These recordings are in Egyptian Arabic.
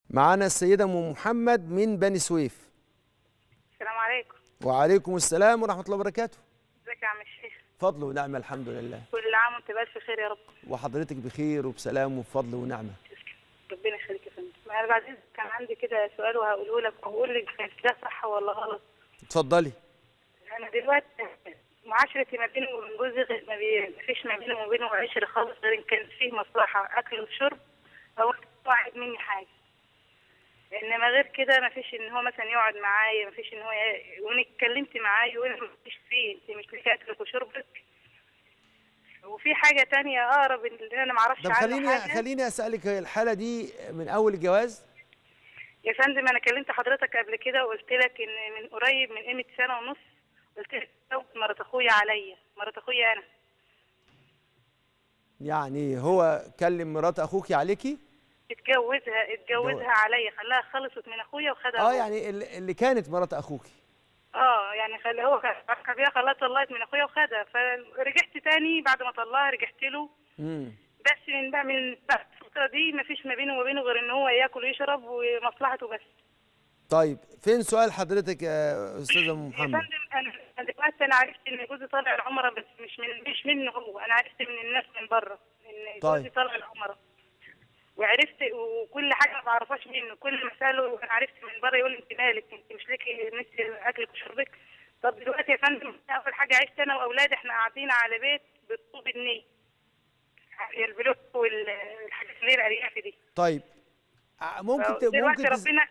معانا السيدة أم محمد من بني سويف السلام عليكم وعليكم السلام ورحمة الله وبركاته ازيك يا عم الشيخ فضل ونعمة الحمد لله كل عام وانت بألف خير يا رب وحضرتك بخير وبسلام وبفضل ونعمة ربنا يخليك يا فندم انا بعدين كان عندي كده سؤال وهقوله لك وهقول لك ده صح ولا غلط اتفضلي انا دلوقتي معاشرتي ما بيني وبين جوزي غير ما بي- ما فيش ما بيني وما بينه عشره خالص غير ان كان فيه مصلحه اكل وشرب او واحد مني حاجه انما غير كده ما فيش ان هو مثلا يقعد معايا ما فيش ان هو ي- وان اتكلمت معاه يقول لي ما فيش فيه انت مش ليك اكلك وشربك وفي حاجه تانية اقرب اللي انا ما اعرفش طب عنه خليني حاجه خليني أسألك الحالة دي من أول الجواز يا فندم انا كلمت حضرتك قبل كده وقلت لك ان من قريب من قيمه سنه ونص قلت لك زوج مرات اخويا عليا مرات اخويا انا يعني هو كلم مرات أخوك عليكي اتجوزها اتجوزها عليا خلاها خلصت من اخويا وخدها اه هو. يعني اللي اللي كانت مرات أخوك اه يعني خلى هو كان بيها خلاها طلعت من اخويا وخدها فرجعت تاني بعد ما طلعها رجعت له امم بس من بقى من بعد الفتره دي ما فيش ما بينه وما بينه غير ان هو ياكل ويشرب ومصلحته بس طيب فين سؤال حضرتك يا أستاذة أم يا محمد فندم انا أنا دلوقتي انا عرفت ان جوزي طالع العمره بس مش من مش منه هو انا عرفت من الناس من بره ان طيب. جوزي طالع العمره وعرفت وكل حاجه ما بعرفهاش منه كل ما اساله انا عرفت من بره يقول لي انت مالك انت مش ليكي نفس اكلك وشربك طب دلوقتي يا فندم اول حاجه عشت انا واولادي احنا قاعدين على بيت بالطوب الني البلوك والحاجات اللي هي الارياف دي طيب ع- ممكن ت... دلوقتي ممكن تز... ربنا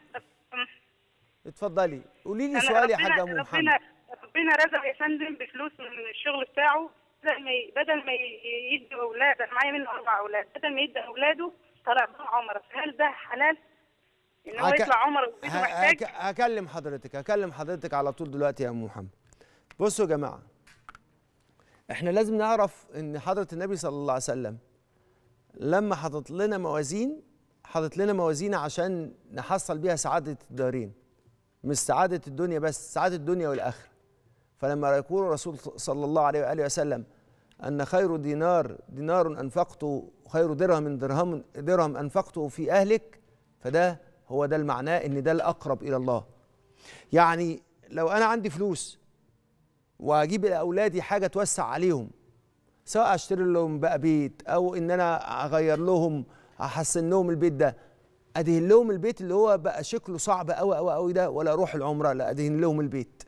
اتفضلي قولي لي أنا سؤال يا ربنا- حاجة أم محمد ربنا ربنا رزق يا فندم بفلوس من الشغل بتاعه بدل ما ي- بدل ما ي- يدي اولاد انا معايا منه اربع اولاد بدل ما يدي اولاده طلع بهم عمره هل ده حلال؟ ان هو هك- يطلع عمره وبيته ه- محتاج هك- هكلم حضرتك هكلم حضرتك على طول دلوقتي يا ام محمد بصوا يا جماعه احنا لازم نعرف ان حضره النبي صلى الله عليه وسلم لما حاطط لنا موازين حاطط لنا موازين عشان نحصل بيها سعاده الدارين مش سعاده الدنيا بس سعاده الدنيا والاخره فلما يقول الرسول صلى الله عليه واله وسلم ان خير دينار دينار انفقته خير درهم درهم درهم انفقته في اهلك فده هو ده المعناه ان ده الاقرب الى الله يعني لو انا عندي فلوس واجيب لاولادي حاجه توسع عليهم سواء اشتري لهم بقى بيت او ان انا اغير لهم احسن لهم البيت ده ادهن لهم البيت اللي هو بقى شكله صعب قوي قوي قوي ده ولا اروح العمره لا ادهن لهم البيت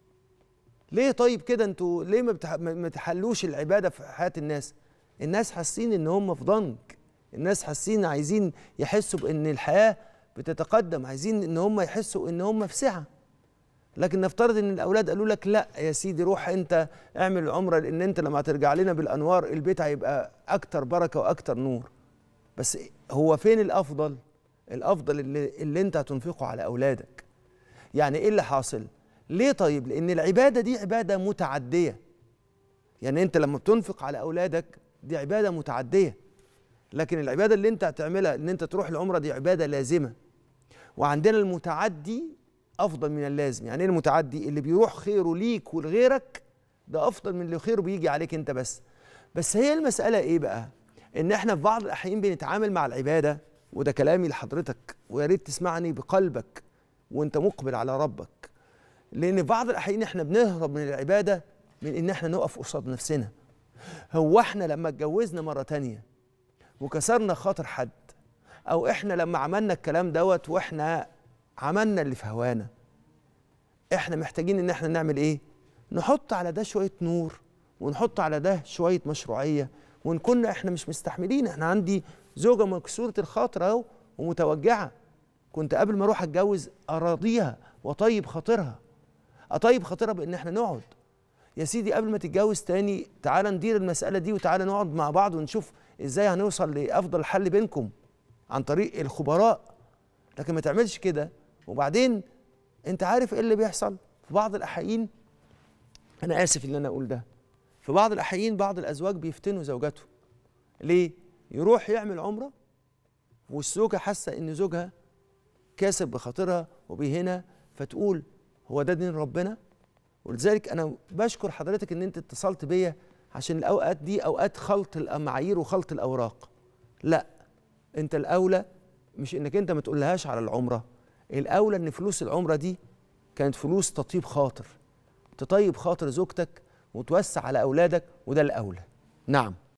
ليه طيب كده انتوا ليه ما, بتح... ما ما تحلوش العباده في حياه الناس الناس حاسين ان هم في ضنك الناس حاسين عايزين يحسوا بان الحياه بتتقدم عايزين ان هم يحسوا ان هم في سعه لكن نفترض ان الاولاد قالوا لك لا يا سيدي روح انت اعمل العمره لان انت لما ترجع لنا بالانوار البيت هيبقى اكتر بركه واكتر نور بس هو فين الافضل الافضل اللي, اللي انت هتنفقه على اولادك يعني ايه اللي حاصل ليه طيب لان العباده دي عباده متعديه يعني انت لما بتنفق على اولادك دي عباده متعديه لكن العباده اللي انت هتعملها ان انت تروح العمره دي عباده لازمه وعندنا المتعدي افضل من اللازم يعني ايه المتعدي اللي بيروح خيره ليك ولغيرك ده افضل من اللي خيره بيجي عليك انت بس بس هي المساله ايه بقى ان احنا في بعض الاحيان بنتعامل مع العباده وده كلامي لحضرتك ويا ريت تسمعني بقلبك وانت مقبل على ربك لان في بعض الاحيان احنا بنهرب من العباده من ان احنا نقف قصاد نفسنا هو احنا لما اتجوزنا مره تانية وكسرنا خاطر حد او احنا لما عملنا الكلام دوت واحنا عملنا اللي في هوانا احنا محتاجين ان احنا نعمل ايه نحط على ده شويه نور ونحط على ده شويه مشروعيه وان كنا احنا مش مستحملين احنا عندي زوجه مكسوره الخاطر اهو ومتوجعه كنت قبل ما اروح اتجوز اراضيها واطيب خاطرها اطيب خاطرها بان احنا نقعد يا سيدي قبل ما تتجوز تاني تعالى ندير المساله دي وتعالى نقعد مع بعض ونشوف ازاي هنوصل لافضل حل بينكم عن طريق الخبراء لكن ما تعملش كده وبعدين انت عارف ايه اللي بيحصل في بعض الاحيان انا اسف ان انا اقول ده في بعض الاحيان بعض الازواج بيفتنوا زوجته ليه يروح يعمل عمره والزوجه حاسه ان زوجها كاسب بخاطرها وبيهنا فتقول هو ده دين ربنا ولذلك انا بشكر حضرتك ان انت اتصلت بيا عشان الاوقات دي اوقات خلط المعايير وخلط الاوراق لا انت الاولى مش انك انت ما تقولهاش على العمره الاولى ان فلوس العمره دي كانت فلوس تطيب خاطر تطيب خاطر زوجتك وتوسع على اولادك وده الاولى نعم